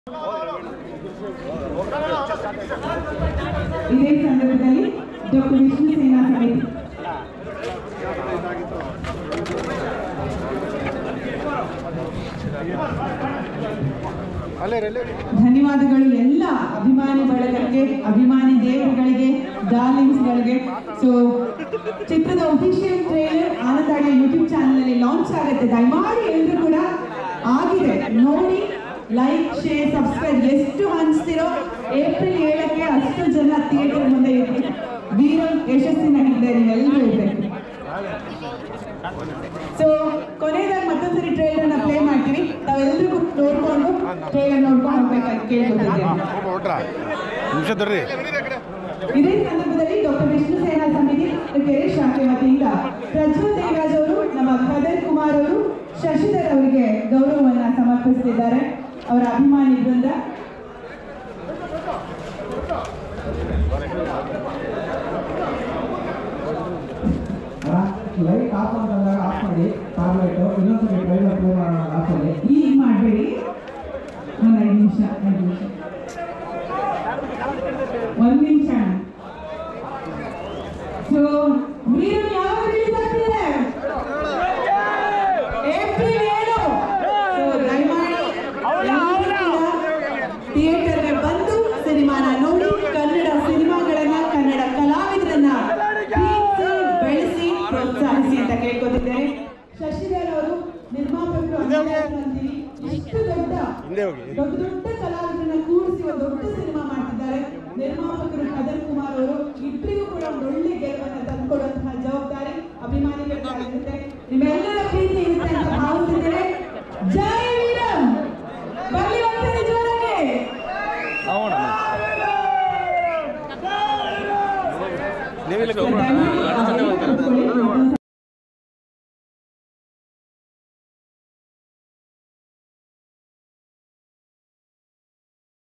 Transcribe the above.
ಇದೇ ಸಂದರ್ಭದಲ್ಲಿ ಡಾಕ್ಟರ್ ವಿಷ್ಣು ಸೇನಾ ಸಮಿತಿ ಧನ್ಯವಾದಗಳು ಎಲ್ಲ ಅಭಿಮಾನಿ ಬಳಗಕ್ಕೆ ಅಭಿಮಾನಿ ದೇವರುಗಳಿಗೆ ಡಾರ್ಲಿಂಗ್ಸ್ಗಳಿಗೆ ಸೊ ಚಿತ್ರದ ಒಫಿಷಿಯಲ್ ಟ್ರೇಲರ್ ಆನಂದಾಡಿಯ ಯೂಟ್ಯೂಬ್ ಚಾನಲ್ ಅಲ್ಲಿ ಲಾಂಚ್ ಆಗುತ್ತೆ ದಯಮಾಡಿ ಎಲ್ಲರೂ ಕೂಡ ಆಗಿದೆ ನೋಡಿ ಲೈಕ್ ಶೇರ್ ಸಬ್ಸ್ಕ್ರೈಬ್ ಎಷ್ಟು ಹಂಚ್ತಿರೋ ಏಪ್ರಿಲ್ ಏಳಕ್ಕೆ ಅಷ್ಟು ಜನ ಥಿಯೇಟರ್ ಮುಂದೆ ಇರ್ಲಿ ವೀರ ಯಶಸ್ಸಿನ ಹಿಂದೆ ನೀವೆಲ್ಲರೂ ಇರ್ಬೇಕು ಸೊ ಕೊನೆಯದಾಗಿ ಮತ್ತೊಂದ್ಸರಿ ಟ್ರೇಲರ್ ನ ಪ್ಲೇ ಮಾಡ್ತೀವಿ ತಾವೆಲ್ಲರಿಗೂ ನೋಡ್ಕೊಂಡು ಟ್ರೇಲರ್ ನೋಡ್ಕೊಂಡು ಹೋಗ್ಬೇಕಂತ ಕೇಳ್ಕೊತಿದ್ದೇನೆ ನಿಮಿಷ ತರ್ರಿ ಇದೇ ಸಂದರ್ಭದಲ್ಲಿ ಡಾಕ್ಟರ್ ವಿಷ್ಣು ಸೇನಾ ಸಮಿತಿ ಕೆರೆ ಶಾಖೆ ವತಿಯಿಂದ ಪ್ರಜ್ವಲ್ ದೇವರಾಜ್ ಅವರು ನಮ್ಮ ಖದರ್ ಕುಮಾರ್ ಅವರು ಶಶಿಧರ್ ಅವರಿಗೆ ಗೌರವವನ್ನ ಸಮರ್ಪಿಸುತ್ತಿದ್ದಾರೆ ಅವರ ಅಭಿಮಾನಿ ಬೃಂದ ಲೈಟ್ ಆಫ್ ಅಂತಂದಾಗ ಆಫ್ ಮಾಡಿ ತಾರ್ಲೈಟು ಇನ್ನೊಂದ್ಸರಿ ಟ್ರೈಲರ್ ಪ್ಲೇ ಮಾಡೋಣ ಲಾಸ್ಟಲ್ಲಿ ಈಗ ಮಾಡಬೇಡಿ ಒಂದು ಐದು ನಿಮಿಷ ಐದು ನಿಮಿಷ ಒಂದು ನಿಮಿಷ ಸೊ ವೀರನ್ ಯಾವಾಗ ರಿಲೀಸ್ ಆಗ್ತಿದೆ ಏಪ್ರಿಲ್ ಏಳು So, ದಯಮಾಡಿ ಥಿಯೇಟರ್ಗೆ ಬಂದು ಸಿನಿಮಾನ ನೋಡಿ ಕನ್ನಡ ಸಿನಿಮಾಗಳನ್ನ ಕನ್ನಡ ಕಲಾವಿದರನ್ನ ಪ್ರೀತಿಸಿ ಬೆಳೆಸಿ ಪ್ರೋತ್ಸಾಹಿಸಿ ಅಂತ ಕೇಳ್ಕೊತಿದ್ದೇನೆ ಶಶಿಧರ್ ಅವರು ನಿರ್ಮಾಪಕರು ಅಭಿನೇತರು ಅಂತೀವಿ ಇಷ್ಟು ದೊಡ್ಡ ಹಿಂದೆ ಹೋಗಿ. ದೊಡ್ಡ ದೊಡ್ಡ ಕಲಾವಿದರನ್ನ ಕೂಡಿಸಿ ಒಂದು ದೊಡ್ಡ ಸಿನಿಮಾ ಮಾಡ್ತಿದ್ದಾರೆ ನಿರ್ಮಾಪಕರು ಖದರ್ ಕುಮಾರ್ ಅವರು ಇಬ್ಬರಿಗೂ ಕೂಡ ಒಂದು ಒಳ್ಳೆ ಗೆಲುವನ್ನ ತಂದುಕೊಡುವಂತಹ ಜವಾಬ್ದಾರಿ ಅಭಿಮಾನಿಗಳಿರುತ್ತೆ ನಿಮ್ಮೆಲ್ಲರ ಪ್ರೀತಿ ಇರುತ್ತೆ ಅಂತ ಭಾವಿಸಿದ್ದೇನೆ ಜೈ ವೀರಂ ಬರಲಿ ಒಂದ್ಸರಿ ಜೋರಾಗಿ ನೀವಿಲ್ಲ ಧನ್ಯವಾದ.